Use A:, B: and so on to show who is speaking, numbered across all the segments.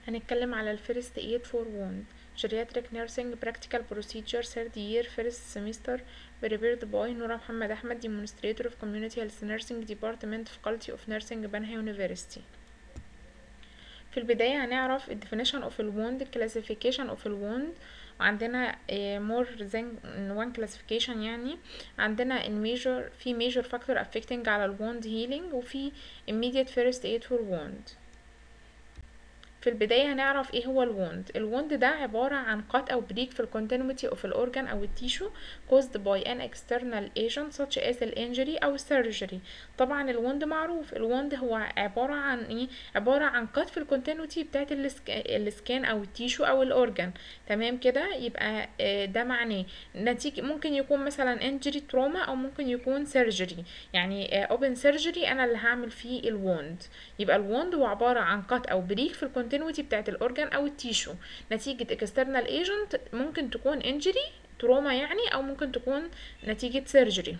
A: هنتكلم على الفيرست ايد فور ووند geriatric nursing practical procedure third year first semester prepared by نورا محمد أحمد demonstrator of community health nursing department faculty of nursing بنها university في البداية هنعرف ال definition of ال wound classification of ال wound وعندنا more than one classification يعني عندنا ال major في major factor affecting على ال wound healing وفي immediate first aid for wound في البداية هنعرف ايه هو الوند الوند ده عبارة عن قط او بريك في الكونتينوتي of الاورجان او التيشو caused by an external agent such as الانجري او السيرجري طبعا الوند معروف الوند هو عبارة عن ايه عبارة عن قط في الكونتينوتي بتاعت السكان او التيشو او الاورجان تمام كده يبقى ده معناه نتيجة ممكن يكون مثلا انجري تروما او ممكن يكون سيرجري يعني اوبن سيرجري انا اللي هعمل فيه الوند يبقى الوند هو عبارة عن قط او بريك في الكونتينوتي الكونتينوتي بتاعت الاورجان او التيشو نتيجة اكسترنال ايجنت ممكن تكون انجري تروما يعني او ممكن تكون نتيجة سيرجري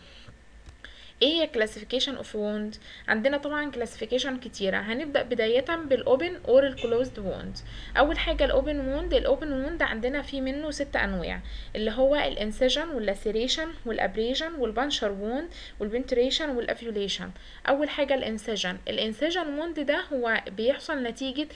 A: ايه هي classification of wound عندنا طبعا classification كتيرة هنبدأ بداية بالاوبن اور الكلوزد wound اول حاجة الاوبن wound الاوبن wound عندنا في منه ست انواع اللي هو الانسجن واللاسيريشن والابريجن والبنشر wound والبنتريشن والافيوليشن اول حاجة الانسجن الانسجن wound ده هو بيحصل نتيجة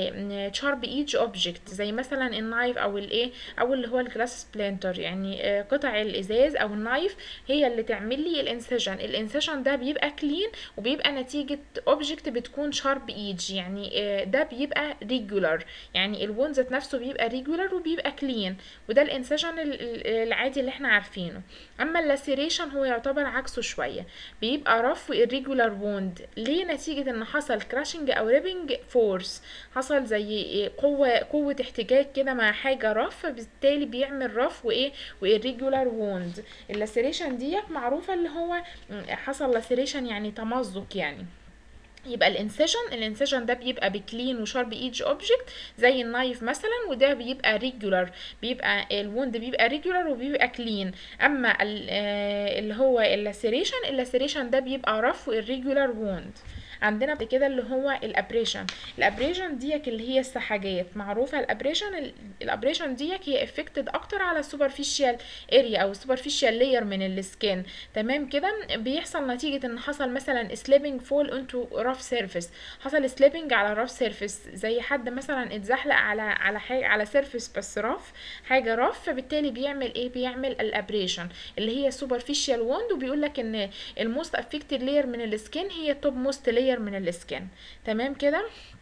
A: شارب ايدج اوبجكت زي مثلا النايف او الايه او اللي هو الجلاس سبلانتر يعني قطع الازاز او النايف هي اللي تعمل لي الانسجن الانسيشن ده بيبقى كلين وبيبقى نتيجة اوبجكت بتكون شارب ايدج يعني ده بيبقى ريجولار يعني الوون ذات نفسه بيبقى ريجولار وبيبقى كلين وده الانسيشن العادي اللي احنا عارفينه اما اللاسيريشن هو يعتبر عكسه شوية بيبقى رف irregular ووند ليه نتيجة ان حصل كراشنج او ريبنج فورس حصل زي قوة قوة احتجاج كده مع حاجة رف بالتالي بيعمل رف وايه وإيريجولار ووند اللاسيريشن ديت معروفة اللي هو حصل لاسيريشن يعني تمزق يعني يبقى الانسيشن الانسيشن ده بيبقى بكلين وشارب ايدج اوبجكت زي النايف مثلا وده بيبقى ريجولار بيبقى الوند بيبقى ريجولار وبيبقى كلين اما اللي هو اللاسيريشن اللاسيريشن ده بيبقى رف والريجولار ووند عندنا بعد كده اللي هو الابريشن الابريشن ديك اللي هي السحاجات معروفه الابريشن الابريشن ديك هي افكتد اكتر على السوبرفيشال اريا او السوبرفيشال لاير من السكين تمام كده بيحصل نتيجه ان حصل مثلا سليبنج فول انتو رف سيرفيس حصل سليبنج على رف سيرفيس زي حد مثلا اتزحلق على على حاجه على سيرفيس بس رف حاجه رف فبالتالي بيعمل ايه بيعمل الابريشن اللي هي سوبرفيشال ووند وبيقول لك ان الموست افكتد لاير من السكين هي توب موست لاير من السكن تمام كده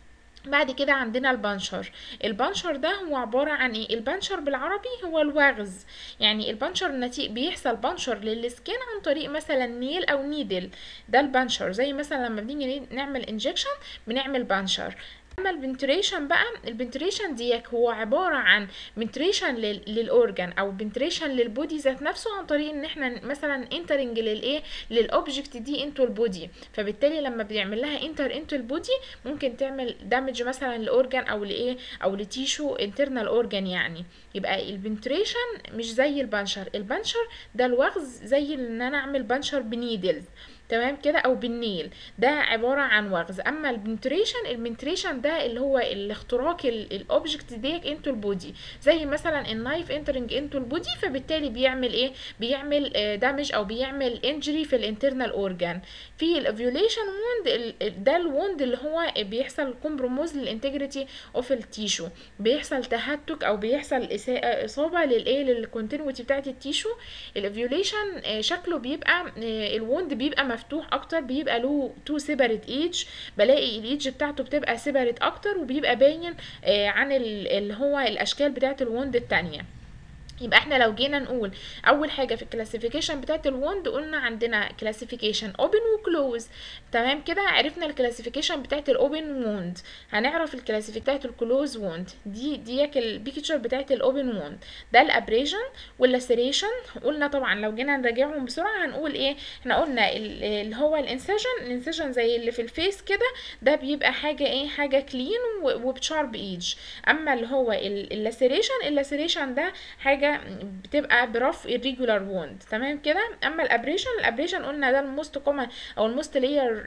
A: بعد كده عندنا البنشر البنشر ده هو عبارة عن ايه البنشر بالعربي هو الوغز يعني البنشر النتيجة بيحصل بنشر للسكين عن طريق مثلا نيل او نيدل ده البنشر زي مثلا لما بنيجي نعمل انجكشن بنعمل بنشر اما البنتريشن بقى البنتريشن ديك هو عباره عن بنتريشن للاورجان او بنتريشن للبودي ذات نفسه عن طريق ان احنا مثلا انترنج للايه للاوبجكت دي انتو البودي فبالتالي لما بنعمل لها انتر انتو البودي ممكن تعمل دامج مثلا لاورجان او لايه او لتيشو انترنال اورجان يعني يبقى البنتريشن مش زي البنشر البنشر ده الوغز زي ان انا اعمل بنشر بنيدلز تمام كده او بالنيل ده عباره عن وغز اما البنتريشن البنتريشن ده اللي هو الاختراق الاوبجكت ديك انتو البودي زي مثلا النايف انترنج انتو البودي فبالتالي بيعمل ايه بيعمل دامج او بيعمل انجري في الانترنال اورجان في الافيوليشن ووند ده الوند اللي هو بيحصل كومبروموز للانتجريتي اوف التيشو بيحصل تهتك او بيحصل اصابه للايه للكونتينوتي بتاعت التيشو الافيوليشن شكله بيبقى الوند بيبقى مفتوح اكتر بيبقى له تو سيبريت ايدج بلاقي الايدج بتاعته بتبقى سيبريت اكتر وبيبقى باين آه عن اللي هو الاشكال بتاعه الوند التانية يبقى احنا لو جينا نقول اول حاجه في الكلاسيفيكيشن بتاعت الوند قلنا عندنا كلاسيفيكيشن اوبن وكلوز تمام كده عرفنا الكلاسيفيكيشن بتاعت الاوبن ووند هنعرف الكلاسيفيكيشن بتاعت الكلوز ووند دي ديك البيكتشر بتاعت الاوبن ووند ده الابريجن واللاسيريشن قلنا طبعا لو جينا نراجعهم بسرعه هنقول ايه احنا قلنا اللي هو الانسجن الانسجن زي اللي في الفيس كده ده بيبقى حاجه ايه حاجه كلين وبشارب ايدج اما اللي هو اللاسيريشن اللاسيريشن ده حاجه حاجه بتبقى برف irregular wound تمام كده اما الابريشن الابريشن قلنا ده الموست كومن او الموست لاير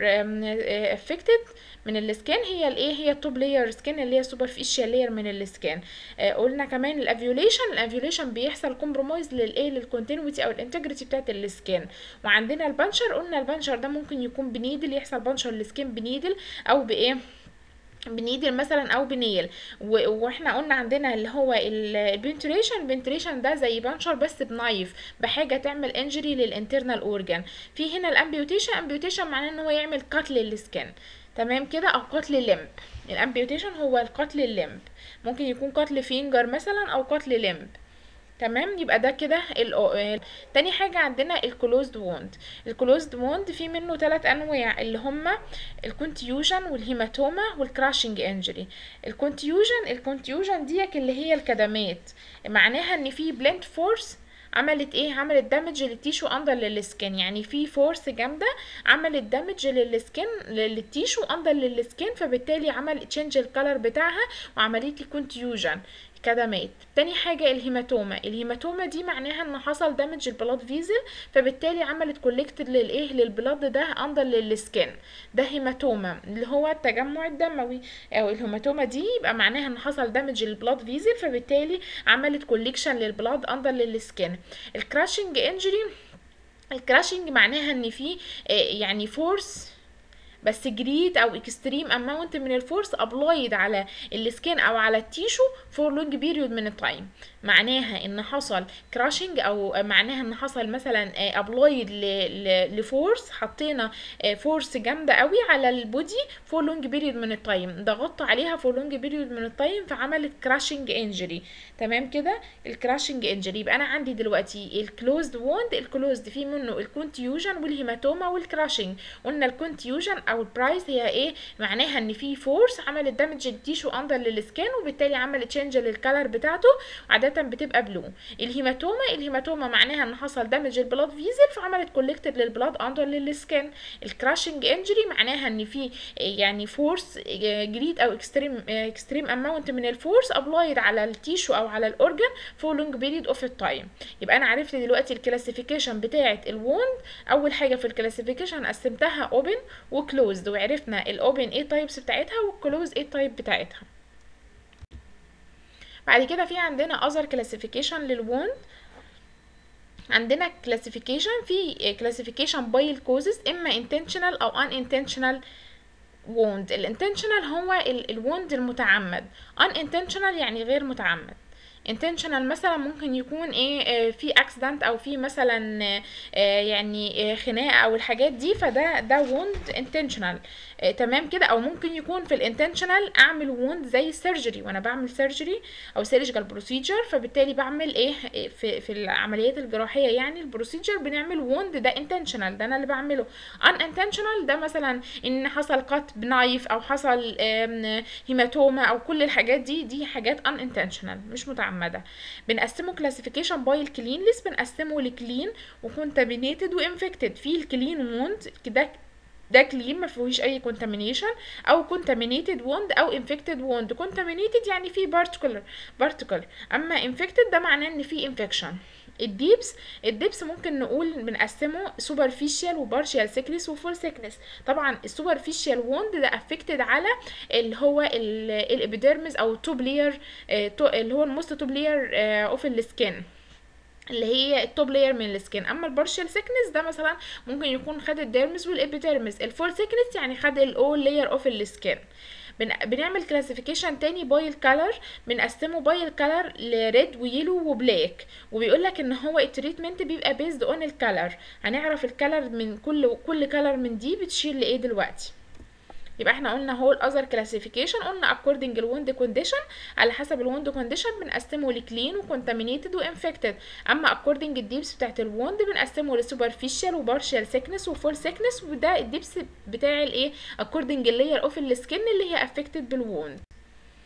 A: افكتد من السكان هي الايه هي التوب لاير سكين اللي هي سوبرفيشال لاير من السكان آه قلنا كمان الافيوليشن الافيوليشن بيحصل كومبرومايز للايه للكونتينيوتي او الانتجريتي بتاعت السكان وعندنا البنشر قلنا البنشر ده ممكن يكون بنيدل يحصل بنشر للسكين بنيدل او بايه بنيدل مثلا او بنيل واحنا قلنا عندنا اللي هو البنتريشن البنتريشن ده زي بنشر بس بنايف بحاجه تعمل انجري للانترنال اورجان في هنا الامبيوتيشن امبيوتيشن معناه ان هو يعمل قتل للسكن تمام كده او قتل الليمب الامبيوتيشن هو القتل الليمب ممكن يكون قتل فينجر مثلا او قتل ليمب تمام يبقى ده كده تاني حاجة عندنا الكلوزد ووند الكلوزد ووند في منه ثلاث انواع اللي هما الكونتيوجن والهيماتوما والكراشنج انجري الكونتيوجن الكونتيوجن ديك اللي هي الكدمات معناها ان في بلنت فورس عملت ايه عملت دامج للتيشو اندر للسكن يعني في فورس جامده عملت دامج للسكن للتيشو اندر للسكن فبالتالي عمل تشينج الكالر بتاعها وعملت لي كونتيوجن كدمات تاني حاجة الهيماتوما الهيماتوما دي معناها ان حصل دامج البلاد فيزل فبالتالي عملت كولكت للايه للبلاد ده اندر للسكن ده هيماتوما اللي هو التجمع الدموي او الهيماتوما دي يبقى معناها ان حصل دامج البلاد فيزل فبالتالي عملت كوليكشن للبلاد اندر للسكن الكراشنج انجري الكراشنج معناها ان في يعني فورس بس جريد او اكستريم اماونت من الفورس ابلايد على السكين او على التيشو فور لونج بيريود من التايم معناها ان حصل كراشنج او معناها ان حصل مثلا ابلايد لفورس حطينا فورس جامده قوي على البودي فور لونج بيريود من التايم ضغطت عليها فور لونج بيريود من التايم فعملت كراشنج انجري تمام كده الكراشنج انجري يبقى انا عندي دلوقتي الكلوزد ووند الكلوزد في منه الكونتيوجن والهيماتوما والكراشنج قلنا الكونتيوجن او البرايس هي ايه معناها ان في فورس عملت دامج التيشو اندر للسكان وبالتالي عملت تشينج للكلر بتاعته عاده بتبقى بلو الهيماتوما الهيماتوما معناها ان حصل دامج البلاد فيزل فعملت كولكتد للبلاد اندر للسكان الكراشنج انجري معناها ان في يعني فورس جريد او اكستريم اكستريم اماونت من الفورس ابلايد على التيشو او على الاورجن فور لونج بيريد اوف التايم يبقى انا عرفت دلوقتي الكلاسيفيكيشن بتاعه الووند اول حاجه في الكلاسيفيكيشن قسمتها اوبن وكلوزد وعرفنا الاوبن ايه تايبس بتاعتها والكلوز ايه تايب بتاعتها بعد كده في عندنا other classification للوند عندنا classification في classification by الكوزز اما intentional او unintentional wound الانتنشنال هو الوند المتعمد unintentional يعني غير متعمد intentional مثلا ممكن يكون ايه في اكسيدنت او في مثلا يعني خناقه او الحاجات دي فده ده ووند intentional تمام كده او ممكن يكون في الانتنشنال اعمل ووند زي السيرجري وانا بعمل سيرجري او سيرجيكال بروسيجر فبالتالي بعمل ايه في في العمليات الجراحيه يعني البروسيجر بنعمل ووند ده انتنشنال ده انا اللي بعمله ان انتنشنال ده مثلا ان حصل قط بنايف او حصل هيماتوما او كل الحاجات دي دي حاجات ان انتنشنال مش متعمده بنقسمه كلاسيفيكيشن باي الكلينلس بنقسمه لكلين وكونتامينيتد وانفكتد في الكلين ووند ده ده كلين ما فيهوش اي كونتامينيشن او كونتامينيتد ووند او انفكتد ووند كونتامينيتد يعني في بارتيكولر بارتيكل اما انفكتد ده معناه ان في انفكشن الديبس الديبس ممكن نقول بنقسمه سوبرفيشال وبارشال سيكنس وفول سيكنس طبعا السوبرفيشال ووند ده افكتد على اللي هو الابيديرمز او التوب لير اللي هو الموست توب لير اوف السكين اللي هي التوب لاير من السكين اما البارشال سيكنس ده مثلا ممكن يكون خد الديرمس والابيديرمس الفول سيكنس يعني خد الاول لاير اوف السكين بن... بنعمل كلاسيفيكيشن تاني باي الكالر بنقسمه باي الكالر لريد ويلو وبلاك وبيقول لك ان هو التريتمنت بيبقى بيزد اون الكالر هنعرف الكالر من كل كل كالر من دي بتشير لايه دلوقتي يبقى احنا قلنا هو الاذر كلاسيفيكيشن قلنا according الوند كونديشن على حسب الوند كونديشن بنقسمه لكلين وكونتامينيتد وانفكتد اما according الديبس بتاعت الوند بنقسمه لسوبرفيشال وبارشال سيكنس وفول سيكنس وده الديبس بتاع الايه according اللاير اوف السكين اللي هي affected بالوند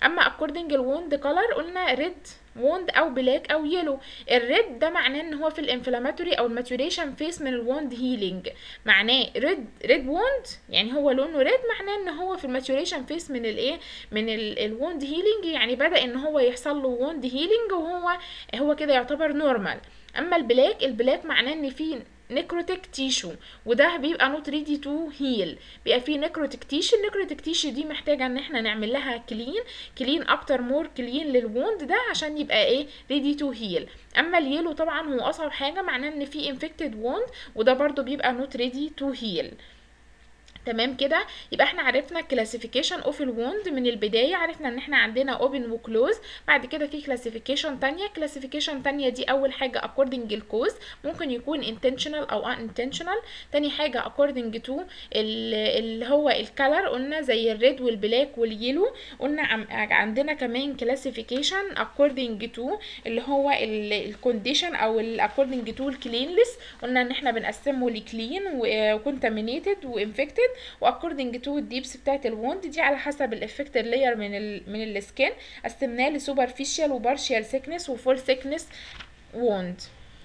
A: اما according الوند color قلنا ريد ووند او بلاك او يلو الريد ده معناه ان هو في الانفلاماتوري او الماتوريشن فيس من الوند هيلينج معناه ريد ريد ووند يعني هو لونه ريد معناه ان هو في الماتوريشن فيس من الايه من الوند هيلينج يعني بدا ان هو يحصل له ووند هيلينج وهو هو كده يعتبر نورمال اما البلاك البلاك معناه ان في نيكروتيك تيشو وده بيبقى نوت ريدي تو هيل بيبقى فيه نيكروتيك تيشو النيكروتيك تيشو دي محتاجه ان احنا نعمل لها كلين كلين اكتر مور كلين للوند ده عشان يبقى ايه ريدي تو هيل اما اليلو طبعا هو اصعب حاجه معناه ان في انفكتد ووند وده برضو بيبقى نوت ريدي تو هيل تمام كده يبقى احنا عرفنا كلاسيفيكيشن اوف الوند من البدايه عرفنا ان احنا عندنا اوبن وكلوز بعد كده في كلاسيفيكيشن تانية كلاسيفيكيشن تانية دي اول حاجه according الكوز ممكن يكون intentional او unintentional تاني حاجه according to اللي هو الكالر قلنا زي الريد والبلاك واليلو قلنا عندنا كمان كلاسيفيكيشن according to اللي هو الكونديشن او according to الكلينلس قلنا ان احنا بنقسمه لكلين وكونتامينيتد وانفكتد واكوردنج تو الديبس بتاعت الوند دي على حسب الافكتد لاير من ال من السكين قسمناه لسوبرفيشال وبارشال سيكنس وفول سيكنس ووند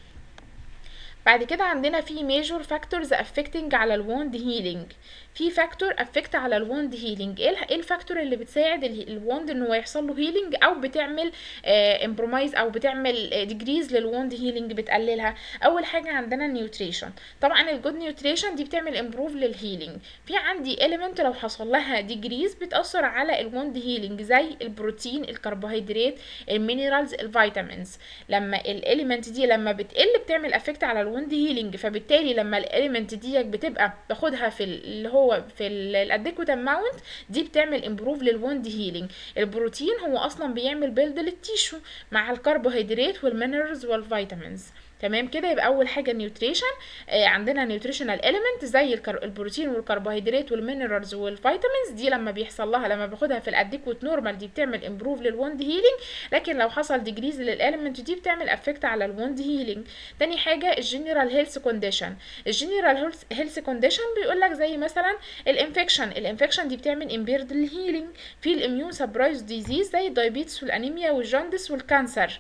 A: بعد كده عندنا في ميجور فاكتورز افكتنج على الوند هيلينج في فاكتور افكت على الوند هيلينج ايه الفاكتور اللي بتساعد الوند ان هو يحصل له هيلينج او بتعمل امبرومايز او بتعمل ديجريز للوند هيلينج بتقللها اول حاجه عندنا النيوتريشن طبعا الجود نيوتريشن دي بتعمل امبروف للهيلينج في عندي اليمنت لو حصل لها ديجريز بتاثر على الوند هيلينج زي البروتين الكربوهيدرات المينرالز الفيتامينز لما الاليمنت دي لما بتقل بتعمل افكت على الوند هيلينج فبالتالي لما الاليمنت دي بتبقى باخدها في اللي هو في الاديكوت اماونت دي بتعمل امبروف للوند هيلينج البروتين هو اصلا بيعمل بيلد للتيشو مع الكربوهيدرات والمينرالز والفيتامينز تمام كده يبقى اول حاجه نيوتريشن آه عندنا نيوتريشنال اليمنت زي الكر... البروتين والكربوهيدرات والمينرالز والفيتامينز دي لما بيحصل لها لما باخدها في الاديكوت نورمال دي بتعمل امبروف للوند هيلينج لكن لو حصل ديجريز للاليمنت دي بتعمل افكت على الوند هيلينج تاني حاجه الجنرال هيلث كونديشن الجنرال هيلث كونديشن بيقول لك زي مثلا الانفكشن الانفكشن دي بتعمل امبيرد للهيلينج في الاميون سبرايز ديزيز زي الدايابيتس والانيميا والجاندس والكانسر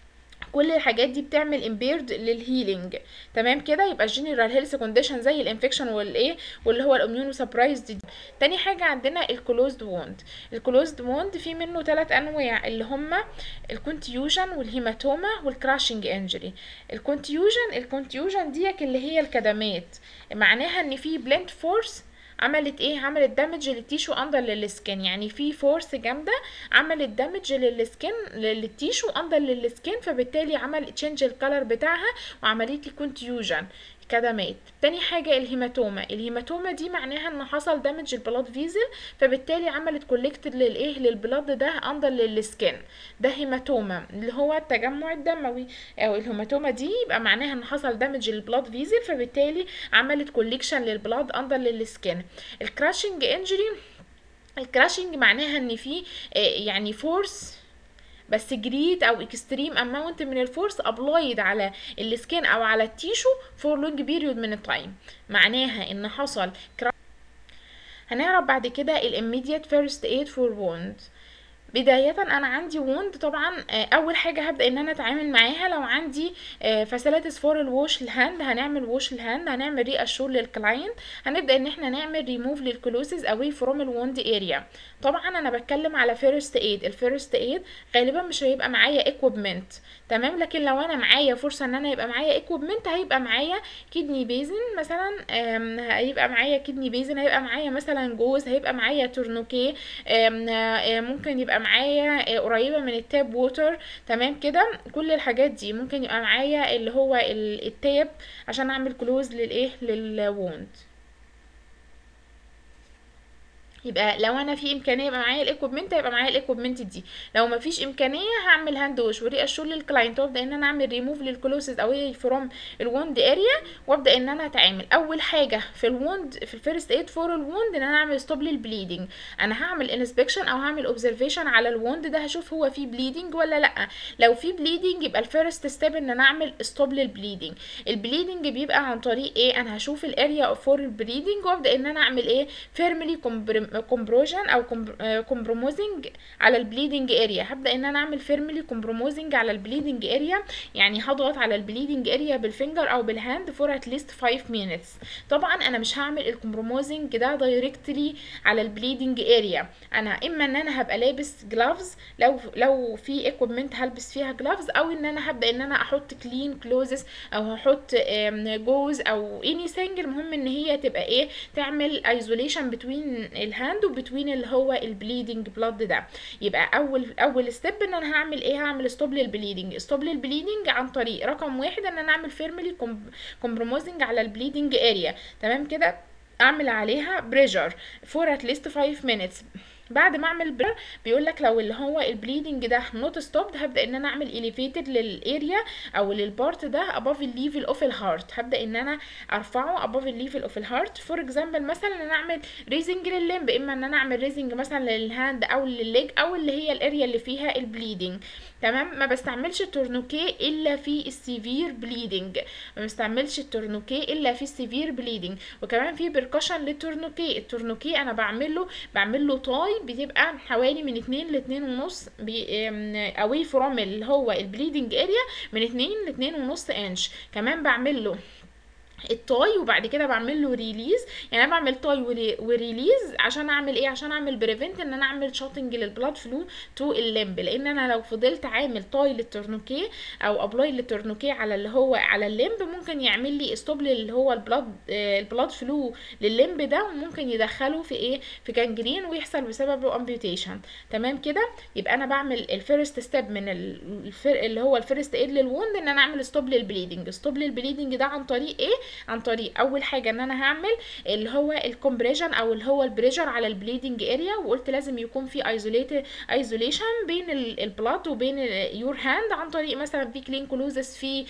A: كل الحاجات دي بتعمل امبيرد للهيلينج تمام كده يبقى الجنرال هيلث كونديشن زي الانفكشن والايه واللي هو الاميونو سبرايزد تاني حاجه عندنا الكلوزد ووند الكلوزد ووند في منه ثلاث انواع اللي هما الكونتيوجن والهيماتوما والكراشنج انجري الكونتيوجن الكونتيوجن ديك اللي هي الكدمات معناها ان في بلنت فورس عملت ايه عملت دامج للتيشو اندر للسكين يعني في فورس جامده عملت دامج للسكين للتيشو اندر للسكين فبالتالي عمل تشينج الكالر بتاعها وعملت لي كونتيوجن كدمات تاني حاجة الهيماتوما الهيماتوما دي معناها ان حصل دامج البلاد فيزل فبالتالي عملت كولكت للايه للبلاد ده اندر للسكين ده هيماتوما اللي هو التجمع الدموي او الهيماتوما دي يبقى معناها ان حصل دامج البلاد فيزل فبالتالي عملت كوليكشن للبلاد اندر للسكين الكراشنج انجري الكراشنج معناها ان في يعني فورس بس جريد او اكستريم اماونت من الفورس ابلايد على السكين او على التيشو فور لونج بيريود من التايم معناها ان حصل هنعرف بعد كده الاميديت فيرست ايد فور ووند بداية انا عندي ووند طبعا اول حاجة هبدأ ان انا اتعامل معاها لو عندي فاسيلتيز فور الوش الهاند هنعمل ووش الهاند هنعمل ري اشور للكلاينت هنبدأ ان احنا نعمل ريموف للكلوسز اواي فروم الووند اريا طبعا انا بتكلم على فيرست ايد الفيرست ايد غالبا مش هيبقى معايا اكويبمنت تمام لكن لو انا معايا فرصة ان انا يبقى معايا اكويبمنت هيبقى معايا كدني بيزن مثلا هيبقى معايا كدني بيزن هيبقى معايا مثلا جوز هيبقى معايا تورنوكي ممكن يبقى معايا قريبه من التاب ووتر تمام كده كل الحاجات دي ممكن يبقى معايا اللي هو التاب عشان اعمل كلوز للايه للووند يبقى لو انا في امكانيه يبقى معايا الايكويبمنت هيبقى معايا الايكويبمنت دي لو ما فيش امكانيه هعمل هاند ووش وري اشور للكلاينت وابدا ان انا اعمل ريموف للكلوسز اوي فروم الوند اريا وابدا ان انا اتعامل اول حاجه في الوند في الفيرست ايد فور الوند ان انا اعمل ستوب للبليدنج انا هعمل انسبكشن او هعمل اوبزرفيشن على الوند ده هشوف هو فيه بليدنج ولا لا لو في بليدنج يبقى الفيرست ستيب ان انا اعمل ستوب للبليدنج البليدنج بيبقى عن طريق ايه انا هشوف الاريا فور البليدنج وابدا ان انا اعمل ايه فيرملي كومبروجن او كومبروموزنج على البليدنج اريا هبدا ان انا اعمل فيرملي كومبروموزنج على البليدنج اريا يعني هضغط على البليدنج اريا بالفينجر او بالهاند فور ات ليست 5 مينتس طبعا انا مش هعمل الكومبروموزنج ده دايركتلي على البليدنج اريا انا اما ان انا هبقى لابس جلافز لو لو في ايكويبمنت هلبس فيها جلافز او ان انا هبدا ان انا احط كلين كلوزز او هحط جوز او اني ثينج المهم ان هي تبقى ايه تعمل ايزوليشن بتوين الهاند وبتوين اللي هو البليدنج بلاد ده يبقى اول اول ستيب ان انا هعمل ايه هعمل ستوب للبليدنج ستوب للبليدنج عن طريق رقم واحد ان انا اعمل فيرملي كومبروموزنج على البليدنج اريا تمام كده اعمل عليها بريشر فور ات ليست 5 minutes بعد ما اعمل بريشر بيقول لك لو اللي هو البليدنج ده نوت ستوبد هبدا ان انا اعمل اليفيتد للاريا او للبارت ده above الليفل اوف الهارت هبدا ان انا ارفعه above الليفل اوف الهارت فور اكزامبل مثلا ان انا اعمل ريزنج لللمب اما ان انا اعمل ريزنج مثلا للهاند او للليج او اللي هي الاريا اللي فيها البليدنج تمام ما بستعملش التورنوكي الا في السيفير بليدنج ما بستعملش التورنوكي الا في السيفير بليدنج وكمان في بركشن للتورنوكي التورنوكي انا بعمل له بعمل له تاي بتبقى حوالي من اتنين لاتنين ونص اواي فروم اللي هو البليدنج اريا من اتنين لاتنين ونص انش كمان بعمل له التاي وبعد كده بعمل له ريليز يعني انا بعمل تاي وريليز عشان اعمل ايه عشان اعمل بريفنت ان انا اعمل شوتنج للبلاد فلو تو الليمب لان انا لو فضلت عامل تاي للتورنوكي او ابلاي للتورنوكي على اللي هو على الليمب ممكن يعمل لي ستوب اللي هو البلاد البلاد فلو للليمب ده وممكن يدخله في ايه في جانجرين ويحصل بسببه امبيوتيشن تمام كده يبقى انا بعمل الفيرست ستيب من الفر... اللي هو الفيرست ايد للوند ان انا اعمل ستوب للبليدنج ستوب للبليدنج ده عن طريق ايه عن طريق اول حاجه ان انا هعمل اللي هو الكومبريشن او اللي هو البريشر على البليدنج اريا وقلت لازم يكون في ايزوليت ايزوليشن بين البلاد وبين يور هاند عن طريق مثلا في كلين كلوزس في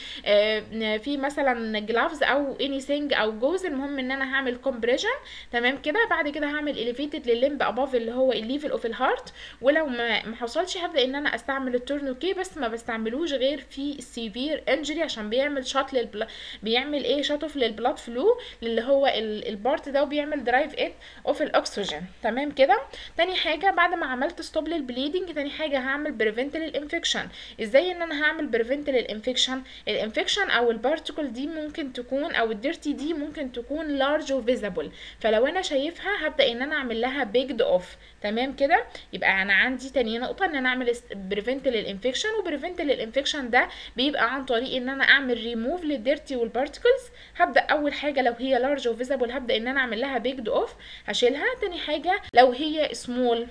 A: آه في مثلا جلافز او اني ثينج او جوز المهم ان انا هعمل كومبريشن تمام كده بعد كده هعمل اليفيتد لللمب اباف اللي هو الليفل اوف الهارت ولو ما ما حصلش هبدا ان انا استعمل التورنوكي بس ما بستعملوش غير في السيفير انجري عشان بيعمل شات للبل... بيعمل ايه شات اوف للبلاد فلو اللي هو البارت ده وبيعمل درايف ات اوف الاكسجين تمام كده تاني حاجه بعد ما عملت ستوب للبليدنج تاني حاجه هعمل بريفنت للانفكشن ازاي ان انا هعمل بريفنت للانفكشن الانفكشن او البارتيكل دي ممكن تكون او الديرتي دي ممكن تكون لارج وفيزبل فلو انا شايفها هبدا ان انا اعمل لها بيجد اوف تمام كده يبقى انا عندي تاني نقطه ان انا اعمل بريفنت للانفكشن وبريفنت للانفكشن ده بيبقى عن طريق ان انا اعمل ريموف للديرتي والبارتيكلز هبدا اول حاجه لو هي لارج وفيزبل هبدا ان انا اعمل لها بيجد اوف هشيلها تاني حاجه لو هي سمول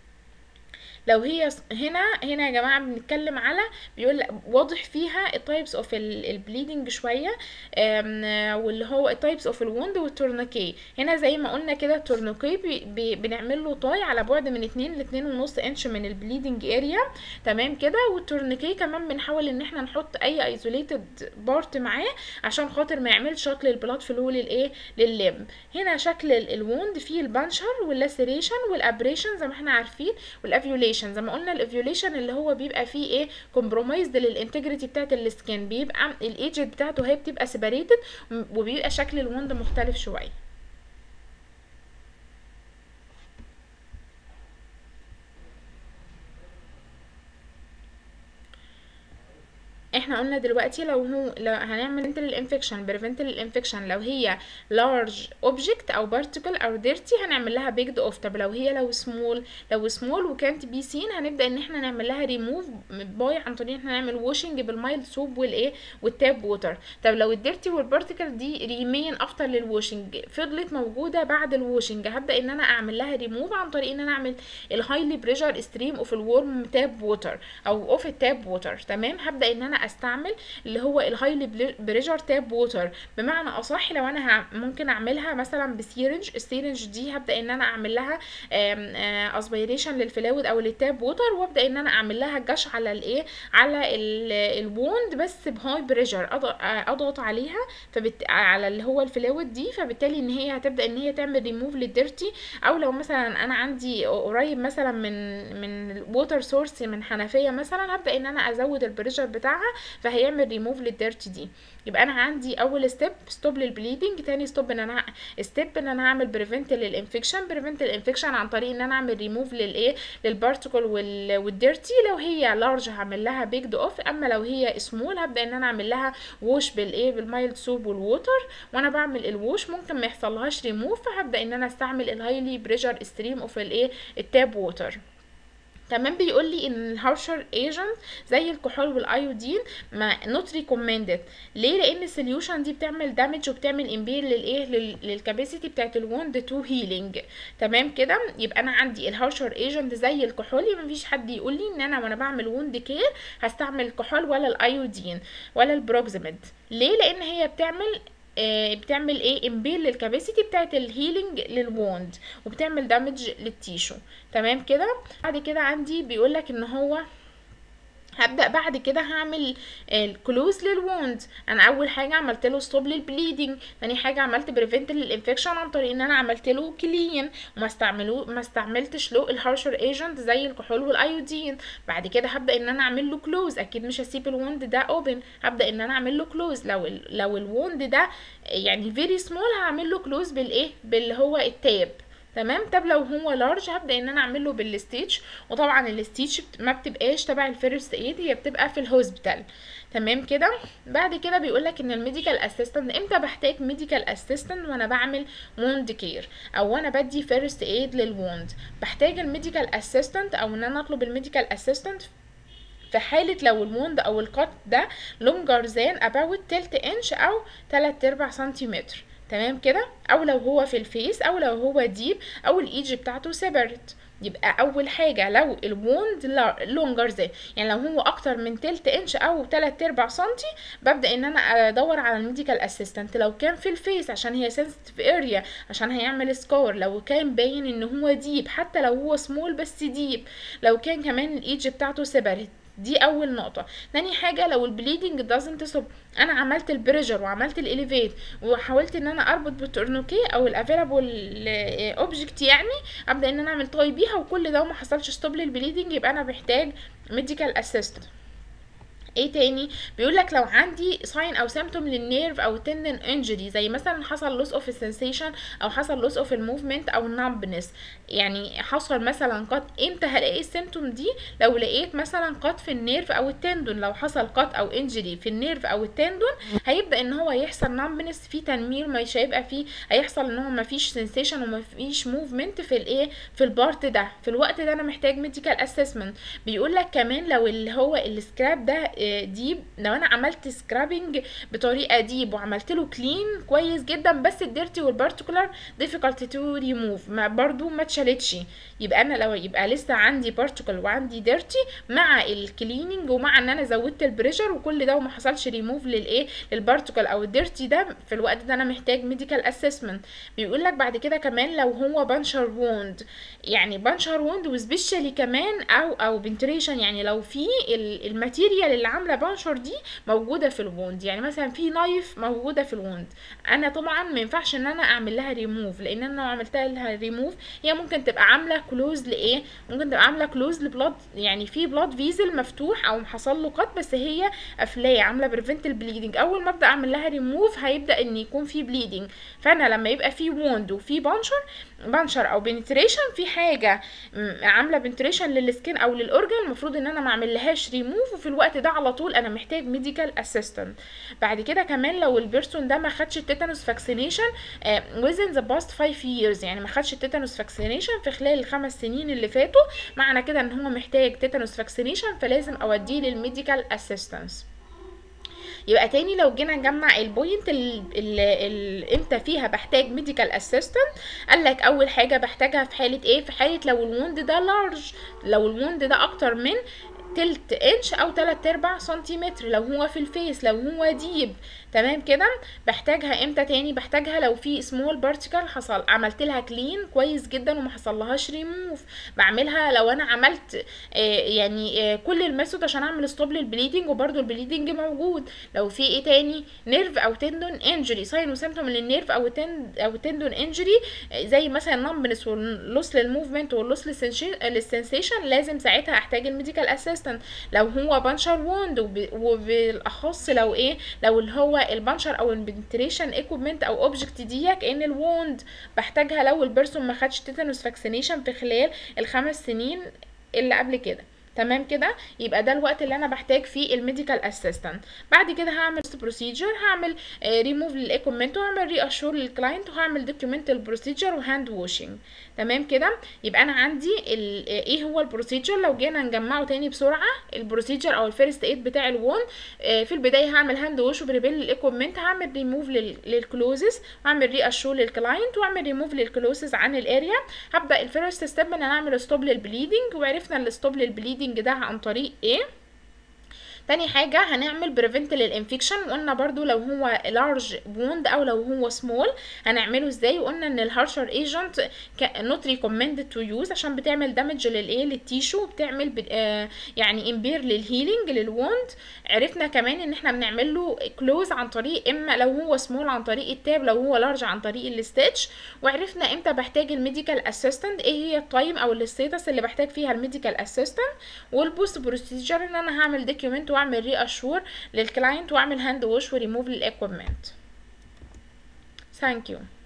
A: لو هي هنا هنا يا جماعه بنتكلم على بيقول واضح فيها التايبس اوف البليدنج شويه واللي هو التايبس اوف الوند والتورنيكي هنا زي ما قلنا كده التورنيكي بي بي بنعمل له تاي على بعد من 2 ل 2 ونص انش من البليدنج اريا تمام كده والتورنيكي كمان بنحاول ان احنا نحط اي ايزوليتد بارت معاه عشان خاطر ما يعملش شوت للبلاد فلو للايه للليمب هنا شكل الوند فيه البانشر واللاسيريشن والابريشن زي ما احنا عارفين والافيوليشن زي ما قلنا الايفيوليشن اللي هو بيبقى فيه ايه كومبرومايزد للانتجريتي بتاعت السكين بيبقى الايدج بتاعته هي بتبقى سيباريتد وبيبقى شكل الوند مختلف شويه احنا قلنا دلوقتي لو هو لو هنعمل انت للانفكشن بريفنت للانفكشن لو هي لارج اوبجكت او بارتيكل او ديرتي هنعمل لها بيجد اوف طب لو هي لو سمول لو سمول وكانت بي سين هنبدا ان احنا نعمل لها ريموف باي عن طريق ان احنا نعمل واشنج بالمايلد سوب والايه والتاب ووتر طب لو الديرتي والبارتيكل دي ريمين افتر للواشنج فضلت موجوده بعد الواشنج هبدا ان انا اعمل لها ريموف عن طريق ان انا اعمل الهايلي بريشر ستريم اوف الورم تاب ووتر او اوف التاب ووتر تمام هبدا ان انا استعمل اللي هو الهايلي بريشر تاب ووتر بمعنى اصح لو انا ممكن اعملها مثلا بسيرنج السيرنج دي هبدا ان انا اعمل لها اسبيريشن للفلاود او للتاب ووتر وابدا ان انا اعمل لها جش على الايه على الووند بس بهاي بريشر اضغط عليها فبت... على اللي هو الفلاود دي فبالتالي ان هي هتبدا ان هي تعمل ريموف للديرتي او لو مثلا انا عندي قريب مثلا من من ووتر سورس من حنفيه مثلا هبدا ان انا ازود البريشر بتاعها فهيعمل ريموف للديرت دي يبقى انا عندي اول ستيب ستوب للبليدنج تاني ستوب ان انا ستيب ان انا اعمل بريفنت للانفكشن بريفنت الانفكشن عن طريق ان انا اعمل ريموف للايه للبارتيكل والديرتي لو هي لارج هعمل لها بيجد اوف اما لو هي سمول هبدا ان انا اعمل لها ووش بالايه بالمايلد سوب والووتر وانا بعمل الووش ممكن ما يحصلهاش ريموف فهبدا ان انا استعمل الهايلي بريشر ستريم اوف الايه التاب ووتر كمان بيقول لي ان الهارشر ايجنت زي الكحول والايودين ما نوت ريكومندد ليه لان السوليوشن دي بتعمل دامج وبتعمل امبير للايه للكاباسيتي بتاعت الوند تو هيلينج تمام كده يبقى انا عندي الهارشر ايجنت زي الكحول يبقى مفيش حد يقول لي ان انا وانا بعمل وند كير هستعمل الكحول ولا الايودين ولا البروكسيميد ليه لان هي بتعمل آه بتعمل ايه امبير للكاباسيتي بتاعت الهيلينج للوند وبتعمل دامج للتيشو تمام كده بعد كده عندي بيقولك ان هو هبدا بعد كده هعمل الكلوز للوند انا اول حاجه عملت له ستوب للبليدنج ثاني حاجه عملت بريفنت للانفكشن عن طريق ان انا عملت له كلين وما استعملوه ما استعملتش له الهارشر ايجنت زي الكحول والايودين بعد كده هبدا ان انا اعمل له كلوز اكيد مش هسيب الوند ده اوبن هبدا ان انا اعمل له كلوز لو ال لو الوند ده يعني فيري سمول هعمل له كلوز بالايه باللي هو التاب تمام طب لو هو لارج هبدا ان انا اعمل له بالستيتش وطبعا الستيتش ما بتبقاش تبع الفيرست ايد هي بتبقى في الهوسبيتال تمام كده بعد كده بيقول لك ان الميديكال اسيستنت امتى بحتاج ميديكال اسيستنت وانا بعمل ووند كير او وانا بدي فيرست ايد للوند بحتاج الميديكال اسيستنت او ان انا اطلب الميديكال اسيستنت في حالة لو الوند أو القط ده لونجر ذان about تلت انش أو تلات أرباع سنتيمتر تمام كده او لو هو في الفيس او لو هو ديب او الايدج بتاعته سيبرت يبقى اول حاجه لو الوند لونجر ذان يعني لو هو اكتر من تلت انش او تلات ارباع سنتي ببدا ان انا ادور على الميديكال اسيستنت لو كان في الفيس عشان هي سنسيتيف اريا عشان هيعمل سكور لو كان باين ان هو ديب حتى لو هو سمول بس ديب لو كان كمان الايدج بتاعته سيبرت دي اول نقطه تاني حاجه لو البليدنج دازنت ستوب انا عملت البريشر وعملت الاليفيت وحاولت ان انا اربط بالتورنوكي او الافيلابل اوبجكت يعني ابدا ان انا اعمل طاي بيها وكل ده وما حصلش ستوب للبليدنج يبقى انا محتاج ميديكال اسيستنت ايه تاني بيقول لك لو عندي ساين او سيمتوم للنيرف او تندن انجري زي مثلا حصل لوس اوف السنسيشن او حصل لوس اوف الموفمنت او النمبنس يعني حصل مثلا قط امتى هلاقي السيمتوم دي لو لقيت مثلا قط في النيرف او التندون لو حصل قط او انجري في النيرف او التندون هيبدا ان هو يحصل نمبنس في تنمير مش هيبقى فيه هيحصل ان هو مفيش سنسيشن ومفيش موفمنت في الايه في البارت ده في الوقت ده انا محتاج ميديكال اسسمنت بيقول لك كمان لو اللي هو السكراب ده ديب لو انا عملت سكرابنج بطريقه ديب وعملت له كلين كويس جدا بس الديرتي والبارتيكولار ديفيكالت تو ريموف ما برضو ما اتشالتش يبقى انا لو يبقى لسه عندي بارتيكل وعندي ديرتي مع الكليننج ومع ان انا زودت البريشر وكل ده وما حصلش ريموف للايه للبارتيكل او الديرتي ده في الوقت ده انا محتاج ميديكال اسسمنت بيقول لك بعد كده كمان لو هو بانشر ووند يعني بانشر ووند وسبيشالي كمان او او بنتريشن يعني لو في الماتيريال اللي عامله بانشر دي موجوده في الووند يعني مثلا في نايف موجوده في الووند انا طبعا ما ينفعش ان انا اعمل لها ريموف لان انا لو عملت لها ريموف هي ممكن تبقى عامله كلوز لايه ممكن تبقى عامله كلوز لبلاد يعني في بلاد فيزل مفتوح او حصل له قط بس هي قافلاه عامله بريفنت البليدنج اول ما ابدا اعمل لها ريموف هيبدا ان يكون في بليدنج فانا لما يبقى في ووند وفي بانشر بانشر او بنتريشن في حاجه عامله بنتريشن للسكين او للاورجن المفروض ان انا ما اعملهاش ريموف وفي الوقت ده على طول انا محتاج ميديكال اسيستنت بعد كده كمان لو البيرسون ده ما خدش التيتانوس فاكسينيشن within the past 5 years يعني ما خدش التيتانوس فاكسينيشن في خلال الخمس سنين اللي فاتوا معنى كده ان هو محتاج تيتانوس فاكسينيشن فلازم اوديه للميديكال اسيستنس يبقى تاني لو جينا نجمع البوينت اللي امتى فيها بحتاج ميديكال اسيستنت قال لك اول حاجه بحتاجها في حاله ايه في حاله لو الوند ده لارج لو الوند ده اكتر من تلت انش او تلات ارباع سنتيمتر لو هو في الفيس لو هو ديب تمام كده بحتاجها امتى تاني بحتاجها لو في سمول بارتيكل حصل عملت لها كلين كويس جدا وما حصلهاش ريموف بعملها لو انا عملت آه يعني آه كل الميثود عشان اعمل ستوب للبليدنج وبرده البليدنج موجود لو في ايه تاني نيرف او تندون انجري ساين وسيمتوم للنيرف او تند او تندون انجري زي مثلا نمبنس واللوس للموفمنت واللوس للسنسيشن لازم ساعتها احتاج الميديكال اسيست اسيستنت لو هو بانشر ووند وبالاخص لو ايه لو اللي هو البانشر او البنتريشن ايكوبمنت او اوبجكت دي كان الووند بحتاجها لو البيرسون ما خدش تيتانوس فاكسينيشن في خلال الخمس سنين اللي قبل كده تمام كده يبقى ده الوقت اللي انا بحتاج فيه الميديكال اسيستنت بعد كده هعمل بروسيجر هعمل ريموف للايكومنت وهعمل ري اشور للكلاينت وهعمل دوكيومنت البروسيجر وهاند واشنج تمام كده يبقى انا عندي ايه هو البروسيجر لو جينا نجمعه تاني بسرعه البروسيجر او الفيرست ايد بتاع الوون في البدايه هعمل هاند ووش وبريبيل للايكومنت هعمل ريموف للكلوزز واعمل ري اشور للكلاينت واعمل ريموف للكلوزز عن الاريا هبدا الفيرست ستيب ان انا اعمل ستوب للبليدنج وعرفنا الستوب للبليدنج ده عن طريق ايه تاني حاجة هنعمل بريفنت للانفكشن وقلنا برضو لو هو لارج ووند او لو هو سمول هنعمله ازاي وقلنا ان الهارشر ايجنت نوت ريكومندد تو يوز عشان بتعمل دامج للايه للتيشو بتعمل آه يعني امبير للهيلينج للوند عرفنا كمان ان احنا بنعمل له كلوز عن طريق اما لو هو سمول عن طريق التاب لو هو لارج عن طريق الستيتش وعرفنا امتى بحتاج الميديكال اسيستنت ايه هي التايم او الستيتس اللي بحتاج فيها الميديكال اسيستنت والبوست بروسيجر ان انا هعمل دوكيومنت واعمل ري اشور للكلاينت واعمل هاند ووش وريموف للاكويبمنت ثانك يو